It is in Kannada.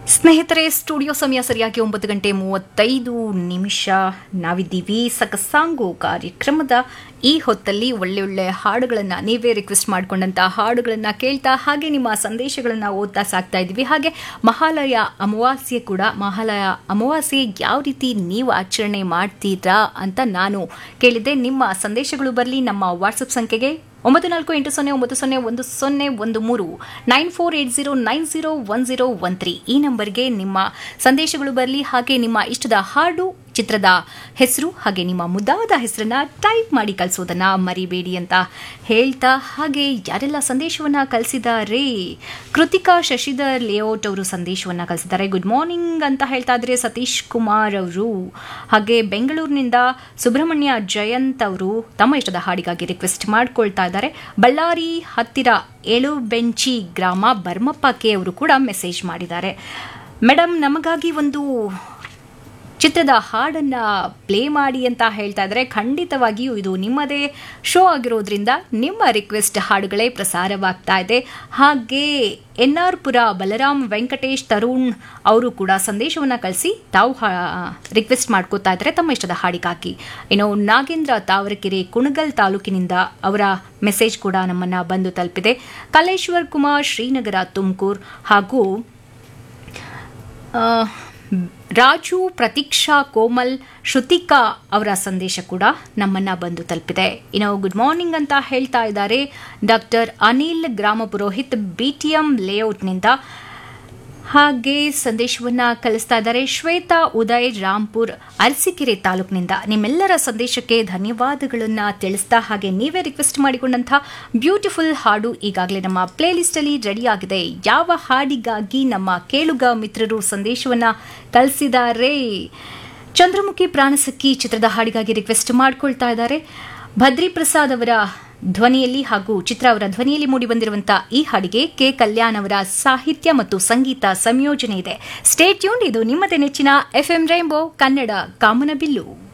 ಸ್ನೇಹಿತರೆ ಸ್ಟುಡಿಯೋ ಸಮಯ ಸರಿಯಾಗಿ ಒಂಬತ್ತು ಗಂಟೆ ಮೂವತ್ತೈದು ನಿಮಿಷ ನಾವಿದ್ದೀವಿ ಸಕಸಾಂಗು ಕಾರ್ಯಕ್ರಮದ ಈ ಹೊತ್ತಲ್ಲಿ ಒಳ್ಳೆ ಒಳ್ಳೆ ಹಾಡುಗಳನ್ನು ನೀವೇ ರಿಕ್ವೆಸ್ಟ್ ಮಾಡಿಕೊಂಡಂಥ ಹಾಡುಗಳನ್ನು ಕೇಳ್ತಾ ಹಾಗೆ ನಿಮ್ಮ ಸಂದೇಶಗಳನ್ನು ಓದ್ತಾ ಸಾಕ್ತಾ ಇದ್ದೀವಿ ಹಾಗೆ ಮಹಾಲಯ ಅಮಾವಾಸ್ಯೆ ಕೂಡ ಮಹಾಲಯ ಅಮಾವಾಸ್ಯೆ ಯಾವ ರೀತಿ ನೀವು ಆಚರಣೆ ಮಾಡ್ತೀರಾ ಅಂತ ನಾನು ಕೇಳಿದ್ದೆ ನಿಮ್ಮ ಸಂದೇಶಗಳು ಬರಲಿ ನಮ್ಮ ವಾಟ್ಸಪ್ ಸಂಖ್ಯೆಗೆ ಒಂಬತ್ತು ನಾಲ್ಕು ಎಂಟು ಸೊನ್ನೆ ಒಂಬತ್ತು ಸೊನ್ನೆ ಒಂದು ಸೊನ್ನೆ ಒಂದು ಮೂರು nine four eight zero nine zero one zero one three ಈ ನಂಬರ್ಗೆ ನಿಮ್ಮ ಸಂದೇಶಗಳು ಬರಲಿ ಹಾಗೆ ನಿಮ್ಮ ಇಷ್ಟದ ಹಾಡು ಚಿತ್ರದ ಹೆಸರು ಹಾಗೆ ನಿಮ್ಮ ಮುದ್ದಾದ ಹೆಸರನ್ನ ಟೈಪ್ ಮಾಡಿ ಕಳಿಸೋದನ್ನ ಮರಿಬೇಡಿ ಅಂತ ಹೇಳ್ತಾ ಹಾಗೆ ಯಾರೆಲ್ಲ ಸಂದೇಶವನ್ನ ಕಳಿಸಿದ್ದಾರೆ ಕೃತಿಕಾ ಶಶಿಧರ್ ಲೇಔಟ್ ಅವರು ಸಂದೇಶವನ್ನ ಕಳಿಸಿದ್ದಾರೆ ಗುಡ್ ಮಾರ್ನಿಂಗ್ ಅಂತ ಹೇಳ್ತಾ ಇದ್ರೆ ಸತೀಶ್ ಕುಮಾರ್ ಅವರು ಹಾಗೆ ಬೆಂಗಳೂರಿನಿಂದ ಸುಬ್ರಹ್ಮಣ್ಯ ಜಯಂತ್ ಅವರು ತಮ್ಮ ಇಷ್ಟದ ಹಾಡಿಗಾಗಿ ರಿಕ್ವೆಸ್ಟ್ ಮಾಡ್ಕೊಳ್ತಾ ಇದ್ದಾರೆ ಬಳ್ಳಾರಿ ಹತ್ತಿರ ಏಳುಬೆಂಚಿ ಗ್ರಾಮ ಬರ್ಮಪ್ಪ ಕೆ ಅವರು ಕೂಡ ಮೆಸೇಜ್ ಮಾಡಿದ್ದಾರೆ ಮೇಡಮ್ ನಮಗಾಗಿ ಒಂದು ಚಿತ್ರದ ಹಾಡನ್ನ ಪ್ಲೇ ಮಾಡಿ ಅಂತ ಹೇಳ್ತಾ ಇದ್ರೆ ಖಂಡಿತವಾಗಿಯೂ ಇದು ನಿಮ್ಮದೇ ಶೋ ಆಗಿರೋದ್ರಿಂದ ನಿಮ್ಮ ರಿಕ್ವೆಸ್ಟ್ ಹಾಡುಗಳೇ ಪ್ರಸಾರವಾಗ್ತಾ ಇದೆ ಹಾಗೆ ಎನ್ ಆರ್ ಪುರ ಬಲರಾಮ್ ವೆಂಕಟೇಶ್ ತರುಣ್ ಅವರು ಕೂಡ ಸಂದೇಶವನ್ನ ಕಳಿಸಿ ತಾವು ರಿಕ್ವೆಸ್ಟ್ ಮಾಡ್ಕೋತಾ ಇದ್ದಾರೆ ತಮ್ಮ ಇಷ್ಟದ ಹಾಡಿಗಾಗಿ ಇನ್ನು ನಾಗೇಂದ್ರ ತಾವರಕೆರೆ ಕುಣಗಲ್ ತಾಲೂಕಿನಿಂದ ಅವರ ಮೆಸೇಜ್ ಕೂಡ ನಮ್ಮನ್ನ ಬಂದು ತಲುಪಿದೆ ಕಲೇಶ್ವರ್ ಕುಮಾರ್ ಶ್ರೀನಗರ ತುಮಕೂರು ಹಾಗೂ ರಾಜು ಪ್ರತೀಕ್ಷಾ ಕೋಮಲ್ ಶ್ರುತಿಕಾ ಅವರ ಸಂದೇಶ ಕೂಡ ನಮ್ಮನ್ನ ಬಂದು ತಲುಪಿದೆ ಇನ್ನು ಗುಡ್ ಮಾರ್ನಿಂಗ್ ಅಂತ ಹೇಳ್ತಾ ಇದ್ದಾರೆ ಡಾಕ್ಟರ್ ಅನಿಲ್ ಗ್ರಾಮ ಪುರೋಹಿತ್ ಬಿಟಿಎಂ ಲೇಔಟ್ನಿಂದ ಹಾಗೆ ಸಂದೇಶವನ್ನ ಕಳಿಸ್ತಾ ಇದ್ದಾರೆ ಶ್ವೇತಾ ಉದಯ್ ರಾಂಪುರ್ ಅರಸೀಕೆರೆ ತಾಲೂಕಿನಿಂದ ನಿಮ್ಮೆಲ್ಲರ ಸಂದೇಶಕ್ಕೆ ಧನ್ಯವಾದಗಳನ್ನ ತಿಳಿಸ್ತಾ ಹಾಗೆ ನೀವೇ ರಿಕ್ವೆಸ್ಟ್ ಮಾಡಿಕೊಂಡಂತಹ ಬ್ಯೂಟಿಫುಲ್ ಹಾಡು ಈಗಾಗಲೇ ನಮ್ಮ ಪ್ಲೇ ಲಿಸ್ಟ್ ಅಲ್ಲಿ ರೆಡಿ ಆಗಿದೆ ಯಾವ ಹಾಡಿಗಾಗಿ ನಮ್ಮ ಕೇಳುಗ ಮಿತ್ರರು ಸಂದೇಶವನ್ನ ಕಳಿಸಿದ್ದಾರೆ ಚಂದ್ರಮುಖಿ ಪ್ರಾಣಸಖಿ ಚಿತ್ರದ ಹಾಡಿಗಾಗಿ ರಿಕ್ವೆಸ್ಟ್ ಮಾಡ್ಕೊಳ್ತಾ ಇದ್ದಾರೆ ಭದ್ರಿ ಪ್ರಸಾದ್ ಅವರ ಧ್ವನಿಯಲ್ಲಿ ಹಾಗೂ ಚಿತ್ರ ಅವರ ಧ್ವನಿಯಲ್ಲಿ ಮೂಡಿಬಂದಿರುವಂತಹ ಈ ಹಾಡಿಗೆ ಕೆ ಕಲ್ಯಾಣ್ ಅವರ ಸಾಹಿತ್ಯ ಮತ್ತು ಸಂಗೀತ ಸಂಯೋಜನೆ ಇದೆ ಸ್ಟೇಟ್ ಟ್ಯೂನ್ ಇದು ನಿಮ್ಮದೇ ನೆಚ್ಚಿನ ಎಫ್ಎಂ ರೈಂಬೋ ಕನ್ನಡ ಕಾಮನಬಿಲ್ಲು